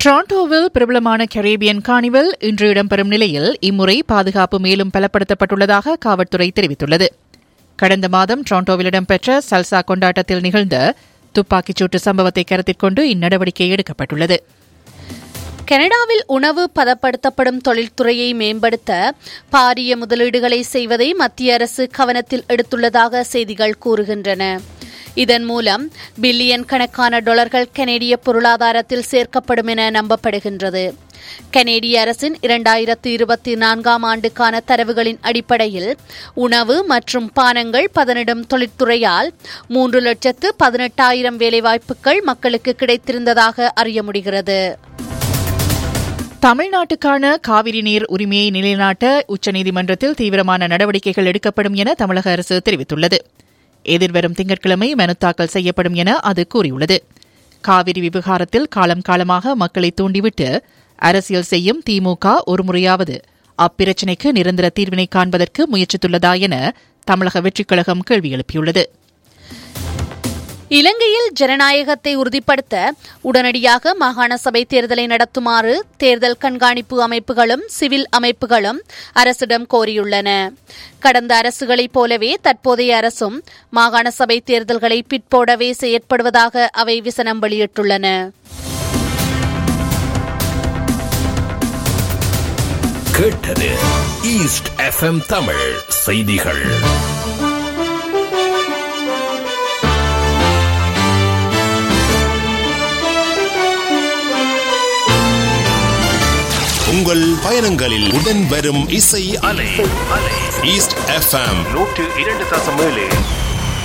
டொரண்டோவில் பிரபலமான Caribbean carnival இன்று இடம்பெறும் நிலையில் இம்முறை பாதுகாப்பு மேலும் பலப்படுத்தப்பட்டுள்ளதாக காவல்துறை தெரிவித்துள்ளது கடந்த மாதம் டொரண்டோவில் இடம்பெற்ற சல்சா கொண்டாட்டத்தில் நிகழ்ந்த துப்பாக்கிச்சூட்டு சம்பவத்தை கருத்தில் கொண்டு இந்நடவடிக்கை எடுக்கப்பட்டுள்ளது கனடாவில் உணவு பதப்படுத்தப்படும் தொழில்துறையை மேம்படுத்த பாரிய முதலீடுகளை செய்வதை மத்திய அரசு கவனத்தில் எடுத்துள்ளதாக செய்திகள் கூறுகின்றன இதன் மூலம் பில்லியன் கணக்கான டாலர்கள் கனேடிய பொருளாதாரத்தில் சேர்க்கப்படும் என நம்பப்படுகின்றது கனேடிய அரசின் இரண்டாயிரத்து இருபத்தி நான்காம் ஆண்டுக்கான தரவுகளின் அடிப்படையில் உணவு மற்றும் பானங்கள் பதனிடும் தொழிற்துறையால் மூன்று லட்சத்து பதினெட்டாயிரம் வேலைவாய்ப்புகள் மக்களுக்கு கிடைத்திருந்ததாக அறிய முடிகிறது தமிழ்நாட்டுக்கான காவிரி நீர் உரிமையை நிலைநாட்ட உச்சநீதிமன்றத்தில் தீவிரமான நடவடிக்கைகள் எடுக்கப்படும் என தமிழக அரசு தெரிவித்துள்ளது எதிர்வரும் திங்கட்கிழமை மனு தாக்கல் செய்யப்படும் என அது கூறியுள்ளது காவிரி விவகாரத்தில் காலம் காலமாக மக்களை தூண்டிவிட்டு அரசியல் செய்யும் திமுக ஒருமுறையாவது அப்பிரச்சினைக்கு நிரந்தர தீர்வினை காண்பதற்கு முயற்சித்துள்ளதா என தமிழக வெற்றிக் கழகம் கேள்வி எழுப்பியுள்ளது இலங்கையில் ஜனநாயகத்தை உறுதிப்படுத்த உடனடியாக மாகாண சபை தேர்தலை நடத்துமாறு தேர்தல் கண்காணிப்பு அமைப்புகளும் சிவில் அமைப்புகளும் அரசிடம் கோரியுள்ளன கடந்த அரசுகளைப் போலவே தற்போதைய அரசும் மாகாண சபை தேர்தல்களை பிற்போடவே செயற்படுவதாக அவை விசனம் வெளியிட்டுள்ளன கேட்டது ஈஸ்ட் எஃப்எம் தமிழ் செய்திகள் உங்கள் பயணங்களில் உடன் வரும் இசை அலை ஈஸ்ட் எஃப்எம் நூற்று இரண்டு தசம் ஏழு